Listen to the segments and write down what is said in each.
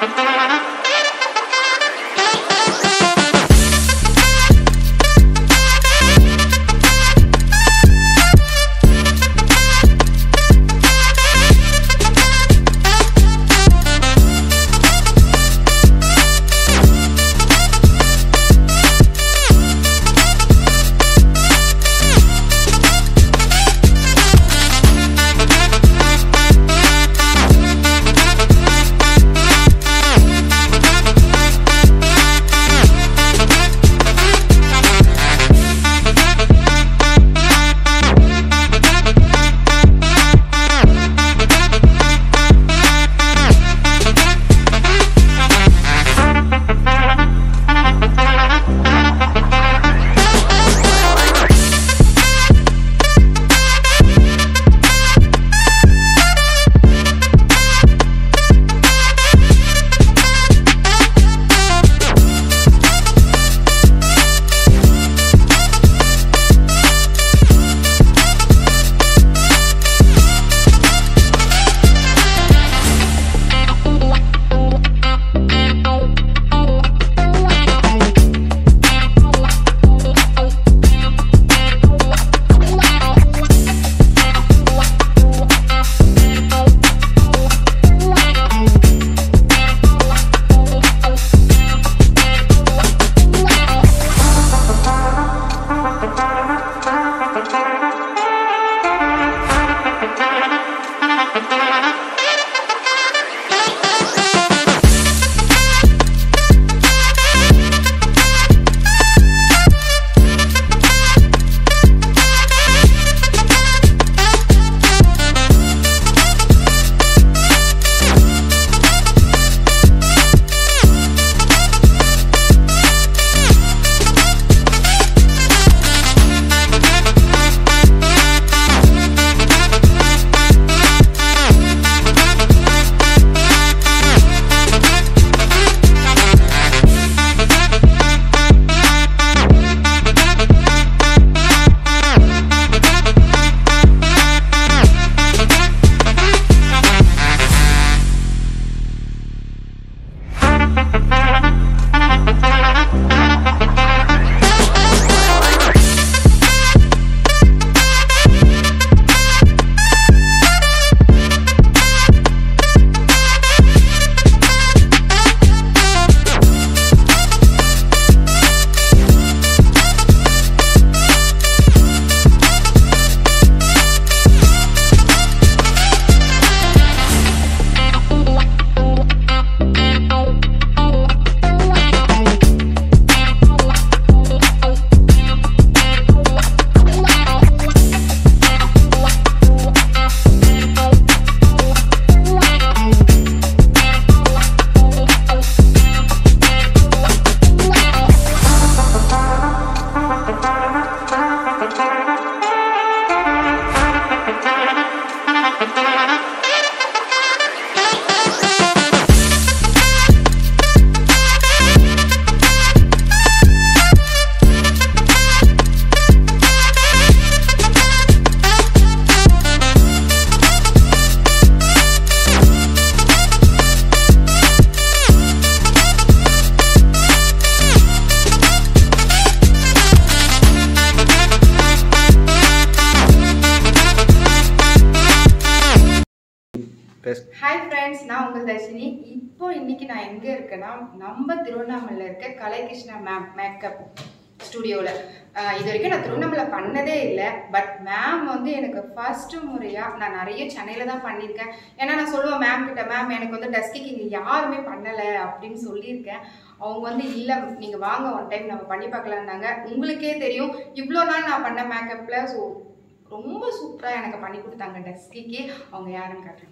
பேச hi friends நான் உங்கள் தர்ஷினி இப்போ இன்னைக்கு நான் எங்கே இருக்கேன்னா நம்ம திருவண்ணாமலையில் இருக்க கலைகிருஷ்ணா மேம் மேக்கப் ஸ்டுடியோவில் இது வரைக்கும் நான் திருவண்ணாமலை பண்ணதே இல்லை பட் மேம் வந்து எனக்கு ஃபர்ஸ்ட் முறையாக நான் நிறைய சென்னையில் தான் பண்ணியிருக்கேன் ஏன்னா நான் சொல்லுவேன் மேம் கிட்ட மேம் எனக்கு வந்து டஸ்கிக்கு இங்கே யாருமே பண்ணலை அப்படின்னு சொல்லியிருக்கேன் அவங்க வந்து இல்லை நீங்கள் வாங்க ஒன் டைம் நம்ம பண்ணி பார்க்கலான்னாங்க உங்களுக்கே தெரியும் இவ்வளோ நாள் நான் பண்ண மேக்கப்பில் ஸோ ரொம்ப சூப்பராக எனக்கு பண்ணி கொடுத்தாங்க டஸ்கிக்கு அவங்க யாருன்னு காட்டுறேன்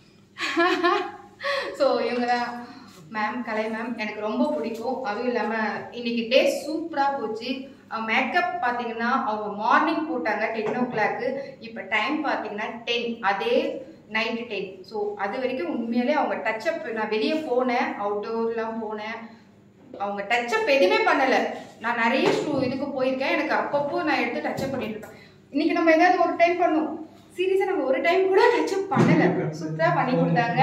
ஸோ இவங்க தான் மேம் கலை மேம் எனக்கு ரொம்ப பிடிக்கும் அதுவும் இல்லாமல் இன்னைக்கு டே சூப்பராக போச்சு மேக்கப் பார்த்தீங்கன்னா அவங்க மார்னிங் போட்டாங்க டென் ஓ கிளாக்கு இப்போ டைம் பார்த்தீங்கன்னா டென் அதே நைட்டு டென் ஸோ அது வரைக்கும் உண்மையிலே அவங்க டச்சப் நான் வெளியே போனேன் அவுட்டோர்லாம் போனேன் அவங்க டச்சப் எதுவுமே பண்ணலை நான் நிறைய ஷூ இதுக்கு போயிருக்கேன் எனக்கு அப்பப்போ நான் எடுத்து டச்சப் பண்ணிட்டு இருப்பேன் இன்னைக்கு நம்ம ஏதாவது ஒரு டைம் பண்ணோம் சீரியஸாக நம்ம ஒரு டைம் கூட டச்சப் பண்ணலை சூப்பராக பண்ணி கொடுத்தாங்க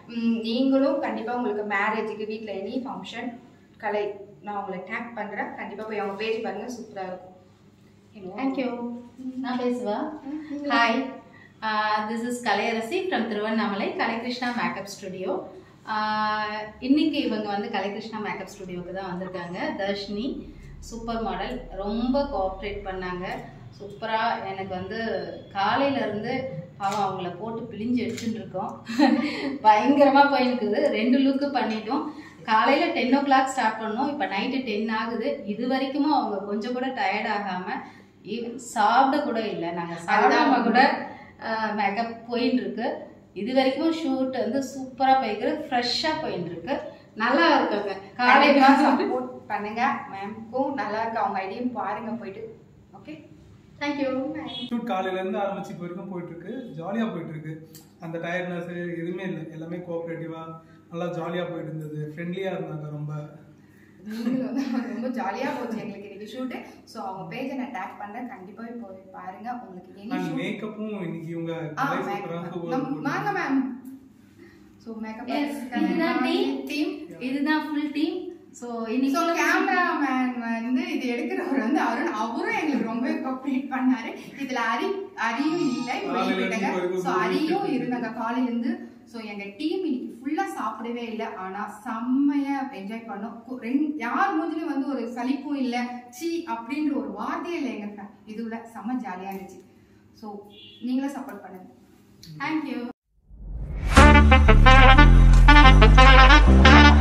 ம், நீங்களும் கண்டிப்பாக உங்களுக்கு மேரேஜுக்கு வீட்டில் எனி ஃபங்க்ஷன் கலை நான் உங்களை டேக் பண்ணுறேன் கண்டிப்பாக போய் அவங்க பேஜ் பாருங்கள் சூப்பராக இருக்கும் தேங்க்யூ நான் பேசுவா hi this is Kalaiyarasi from Tiruvannamalai Kalaikrishna makeup studio இன்னைக்கு இவங்க வந்து கலைகிருஷ்ணா மேக்கப் ஸ்டுடியோக்கு தான் வந்திருக்காங்க தர்ஷினி சூப்பர் மாடல் ரொம்ப கோஆப்ரேட் பண்ணாங்க சூப்பராக எனக்கு வந்து காலையில இருந்து பாவம் அவங்கள போட்டு பிழிஞ்சு எடுத்துட்டு இருக்கோம் பயங்கரமாக போயிருக்குது ரெண்டு லுக்கு பண்ணிட்டோம் காலையில் டென் ஓ கிளாக் ஸ்டார்ட் பண்ணோம் இப்போ நைட்டு டென் ஆகுது இது வரைக்கும் அவங்க கொஞ்சம் கூட டயர்ட் ஆகாமல் ஈவன் சாப்பிட கூட இல்லை நாங்கள் சாப்பிடாம கூட மேக்கப் போயின்னு இருக்கு இது வரைக்கும் ஷூட் வந்து சூப்பராக போயிருக்கு ஃப்ரெஷ்ஷாக போயின்னு இருக்கு நல்லா இருக்குங்க காலையில காலையில் சப்போர்ட் பண்ணுங்க மேம்க்கும் நல்லா இருக்கு அவங்க ஐடியும் பாருங்க போயிட்டு ஓகே தேங்க்யூ ஷூட் காலையிலேருந்து ஆரம்பிச்சு இப்போ வரைக்கும் போயிட்டு இருக்கு ஜாலியாக போயிட்டு இருக்கு அந்த டயர்ட்னஸ் எதுவுமே இல்லை எல்லாமே கோஆப்ரேட்டிவாக நல்லா ஜாலியாக போயிட்டு இருந்தது ஃப்ரெண்ட்லியாக இருந்தாங்க ரொம்ப நீங்களும் வந்து ரொம்ப ஜாலியாக போச்சு எங்களுக்கு இன்னைக்கு ஷூட்டு ஸோ அவங்க பேஜை நான் டேக் பண்ணுறேன் கண்டிப்பாக போய் பாருங்க உங்களுக்கு எனி அண்ட் ஷூட் மேக்கப்பும் இன்னைக்கு இவங்க ஆ கலை மேக்கப் சூப்பராக வாங்க மேம் ஸோ மேக்கப் Yes, இதுதான் team. டீம் இதுதான் ஃபுல் டீம் ஸோ ஸோ இன்னைக்கு கேமராமேன் வந்து இது எடுக்கிறவர் வந்து அருண் அவரும் எங்களுக்கு ரொம்ப கோஆப்ரேட் பண்ணாரு இதுல அரி அரியும் இல்லை காலையில இருந்து போயிட்டாங்க வரைக்கும் ஸோ அரியும் போயிட்டு இருந்தாங்க காலையில இருந்து ஸோ எங்க டீம் இன்னைக்கு ஃபுல்லா சாப்பிடவே இல்லை ஆனா செம்மையா என்ஜாய் பண்ணோம் கு- ரெண்டு யார் மூஞ்சிலும் வந்து ஒரு சலிப்பும் இல்லை சி அப்படின்ற ஒரு வார்த்தையே இல்லை எங்க fa- இதுல செம்ம ஜாலியா இருந்துச்சு ஸோ நீங்களும் சப்போர்ட் பண்ணுங்க தேங்க்யூ